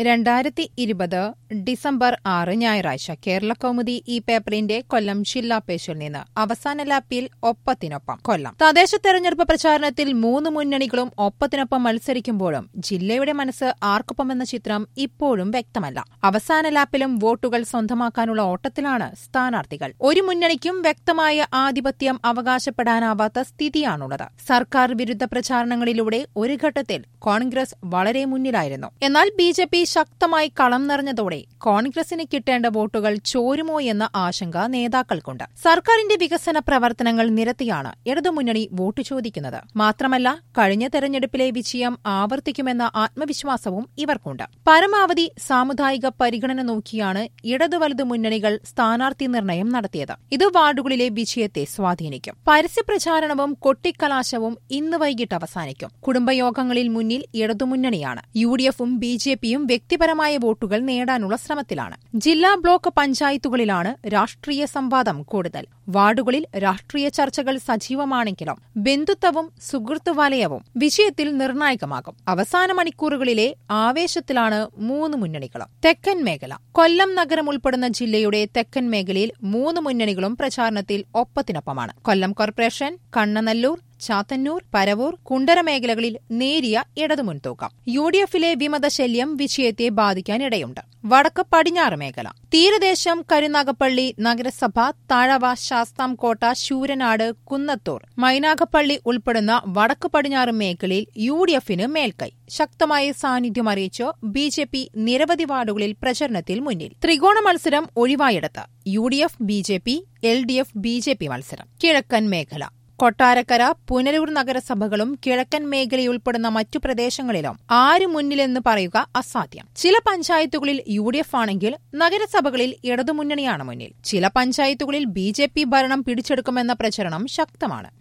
രണ്ടായിരത്തി ഇരുപത് ഡിസംബർ ആറ് ഞായറാഴ്ച കേരള കൗമുദി ഈ പേപ്പറിന്റെ കൊല്ലം ജില്ലാ പേശിൽ നിന്ന് അവസാന ലാപ്പിൽ ഒപ്പത്തിനൊപ്പം കൊല്ലം തദ്ദേശ തെരഞ്ഞെടുപ്പ് പ്രചാരണത്തിൽ മൂന്ന് മുന്നണികളും ഒപ്പത്തിനൊപ്പം മത്സരിക്കുമ്പോഴും ജില്ലയുടെ മനസ്സ് ആർക്കൊപ്പമെന്ന ചിത്രം ഇപ്പോഴും വ്യക്തമല്ല അവസാന ലാപ്പിലും വോട്ടുകൾ സ്വന്തമാക്കാനുള്ള ഓട്ടത്തിലാണ് സ്ഥാനാർത്ഥികൾ ഒരു മുന്നണിക്കും വ്യക്തമായ ആധിപത്യം അവകാശപ്പെടാനാവാത്ത സ്ഥിതിയാണുള്ളത് സർക്കാർ വിരുദ്ധ പ്രചാരണങ്ങളിലൂടെ ഒരു ഘട്ടത്തിൽ കോൺഗ്രസ് വളരെ മുന്നിലായിരുന്നു എന്നാൽ ബി ജെ പി ശക്തമായി കളം നിറഞ്ഞതോടെ കോൺഗ്രസിന് കിട്ടേണ്ട വോട്ടുകൾ ചോരുമോ എന്ന ആശങ്ക നേതാക്കൾക്കുണ്ട് സർക്കാരിന്റെ വികസന പ്രവർത്തനങ്ങൾ നിരത്തിയാണ് ഇടതുമുന്നണി വോട്ട് ചോദിക്കുന്നത് മാത്രമല്ല കഴിഞ്ഞ തെരഞ്ഞെടുപ്പിലെ വിജയം ആവർത്തിക്കുമെന്ന ആത്മവിശ്വാസവും ഇവർക്കുണ്ട് പരമാവധി സാമുദായിക പരിഗണന നോക്കിയാണ് ഇടതു വലതു മുന്നണികൾ സ്ഥാനാർത്ഥി നിർണയം നടത്തിയത് ഇത് വാർഡുകളിലെ വിജയത്തെ സ്വാധീനിക്കും പരസ്യപ്രചാരണവും കൊട്ടിക്കലാശവും ഇന്ന് വൈകിട്ട് അവസാനിക്കും കുടുംബയോഗങ്ങളിൽ മുന്നിൽ ഇടതുമുന്നണിയാണ് യു ഡി എഫും ബി ജെ പിയും വ്യക്തിപരമായ വോട്ടുകൾ നേടാനുള്ള ശ്രമത്തിലാണ് ജില്ലാ ബ്ലോക്ക് പഞ്ചായത്തുകളിലാണ് രാഷ്ട്രീയ സംവാദം കൂടുതൽ വാർഡുകളിൽ രാഷ്ട്രീയ ചർച്ചകൾ സജീവമാണെങ്കിലും ബന്ധുത്വവും സുഹൃത്തു വലയവും വിജയത്തിൽ നിർണായകമാകും അവസാന മണിക്കൂറുകളിലെ ആവേശത്തിലാണ് മൂന്ന് മുന്നണികളും തെക്കൻ മേഖല കൊല്ലം നഗരം ഉൾപ്പെടുന്ന ജില്ലയുടെ തെക്കൻ മേഖലയിൽ മൂന്ന് മുന്നണികളും പ്രചാരണത്തിൽ ഒപ്പത്തിനൊപ്പമാണ് കൊല്ലം കോർപ്പറേഷൻ കണ്ണനല്ലൂർ ചാത്തന്നൂർ പരവൂർ കുണ്ടറ മേഖലകളിൽ നേരിയ ഇടതു മുൻതൂക്കം യു ഡി എഫിലെ വിമതശല്യം വിജയത്തെ ബാധിക്കാനിടയുണ്ട് വടക്ക് പടിഞ്ഞാറ് മേഖല തീരദേശം കരുനാഗപ്പള്ളി നഗരസഭ താഴവ ശാസ്താംകോട്ട ശൂരനാട് കുന്നത്തൂർ മൈനാഗപ്പള്ളി ഉൾപ്പെടുന്ന വടക്ക് പടിഞ്ഞാറ് മേഖലയിൽ യു ഡി എഫിന് മേൽക്കൈ ശക്തമായ സാന്നിധ്യം അറിയിച്ച് ബി ജെ പി നിരവധി വാർഡുകളിൽ പ്രചരണത്തിൽ മുന്നിൽ ത്രികോണ മത്സരം ഒഴിവായെടുത്ത് U D F B J P L D F B J P മത്സരം കിഴക്കൻ മേഖല കൊട്ടാരക്കര പുനലൂർ നഗരസഭകളും കിഴക്കൻ മേഖലയുൾപ്പെടുന്ന മറ്റു പ്രദേശങ്ങളിലും ആര് മുന്നിലെന്ന് പറയുക അസാധ്യം ചില പഞ്ചായത്തുകളിൽ യു ഡി എഫ് ആണെങ്കിൽ നഗരസഭകളിൽ ഇടതുമുന്നണിയാണ് മുന്നിൽ ചില പഞ്ചായത്തുകളിൽ ബി ജെ പി ഭരണം പിടിച്ചെടുക്കുമെന്ന പ്രചരണം ശക്തമാണ്